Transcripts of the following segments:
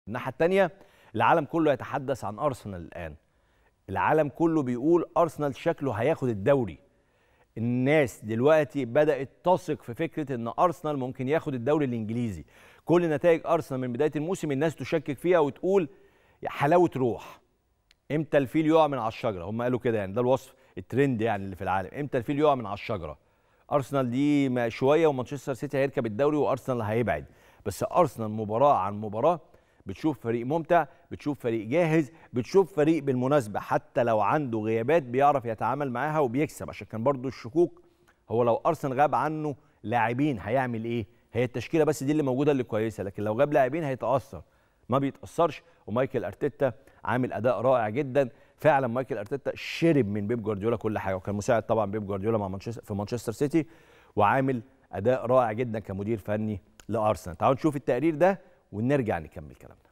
الناحيه الثانيه العالم كله يتحدث عن ارسنال الان العالم كله بيقول ارسنال شكله هياخد الدوري الناس دلوقتي بدات تثق في فكره ان ارسنال ممكن ياخد الدوري الانجليزي كل نتائج ارسنال من بدايه الموسم الناس تشكك فيها وتقول يا حلاوه روح امتى الفيل يقع من على الشجره هم قالوا كده يعني ده الوصف الترند يعني اللي في العالم امتى الفيل يقع من على الشجره ارسنال دي ما شويه ومانشستر سيتي هيركب الدوري وارسنال هيبعد بس ارسنال مباراه عن مباراه بتشوف فريق ممتع بتشوف فريق جاهز بتشوف فريق بالمناسبه حتى لو عنده غيابات بيعرف يتعامل معاها وبيكسب عشان كان برضو الشكوك هو لو ارسنال غاب عنه لاعبين هيعمل ايه هي التشكيله بس دي اللي موجوده اللي كويسه لكن لو غاب لاعبين هيتاثر ما بيتاثرش ومايكل ارتيتا عامل اداء رائع جدا فعلا مايكل ارتيتا شرب من بيب جوارديولا كل حاجه وكان مساعد طبعا بيب جوارديولا مع مانشستر في مانشستر سيتي وعامل اداء رائع جدا كمدير فني لارسنال تعالوا نشوف التقرير ده ونرجع نكمل كلامنا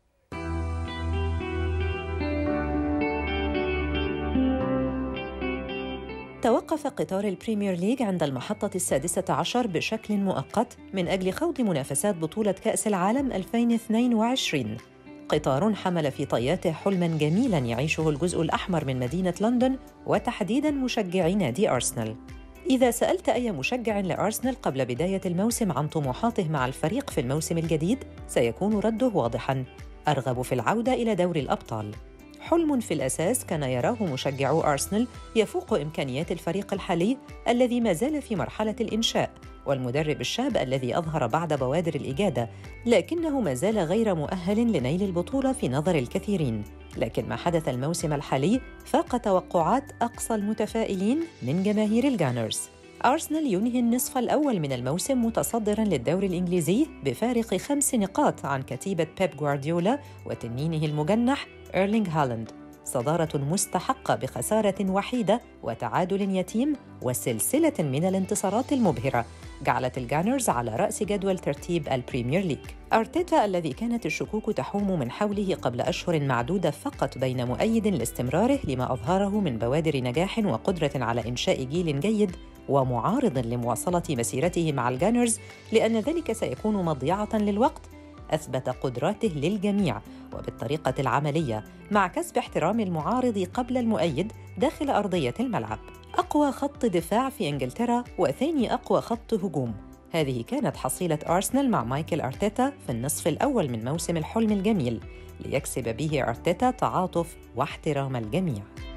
توقف قطار البريمير ليج عند المحطة السادسة عشر بشكل مؤقت من أجل خوض منافسات بطولة كأس العالم 2022 قطار حمل في طياته حلما جميلا يعيشه الجزء الأحمر من مدينة لندن وتحديدا مشجعي نادي أرسنال إذا سألت أي مشجع لأرسنال قبل بداية الموسم عن طموحاته مع الفريق في الموسم الجديد سيكون رده واضحا أرغب في العودة إلى دوري الأبطال حلم في الأساس كان يراه مشجعو أرسنال يفوق إمكانيات الفريق الحالي الذي ما زال في مرحلة الإنشاء والمدرب الشاب الذي أظهر بعد بوادر الإجادة لكنه ما زال غير مؤهل لنيل البطولة في نظر الكثيرين لكن ما حدث الموسم الحالي فاق توقعات أقصى المتفائلين من جماهير الجانرز أرسنال ينهي النصف الأول من الموسم متصدراً للدوري الإنجليزي بفارق خمس نقاط عن كتيبة بيب غوارديولا وتنينه المجنح إيرلينغ هالاند صدارة مستحقة بخسارة وحيدة وتعادل يتيم وسلسلة من الانتصارات المبهرة جعلت الجانرز على رأس جدول ترتيب البريمير ليج أرتيتا الذي كانت الشكوك تحوم من حوله قبل أشهر معدودة فقط بين مؤيد لاستمراره لما أظهره من بوادر نجاح وقدرة على إنشاء جيل جيد ومعارض لمواصلة مسيرته مع الجانرز لأن ذلك سيكون مضيعة للوقت اثبت قدراته للجميع وبالطريقه العمليه مع كسب احترام المعارض قبل المؤيد داخل ارضيه الملعب اقوى خط دفاع في انجلترا وثاني اقوى خط هجوم هذه كانت حصيله ارسنال مع مايكل ارتيتا في النصف الاول من موسم الحلم الجميل ليكسب به ارتيتا تعاطف واحترام الجميع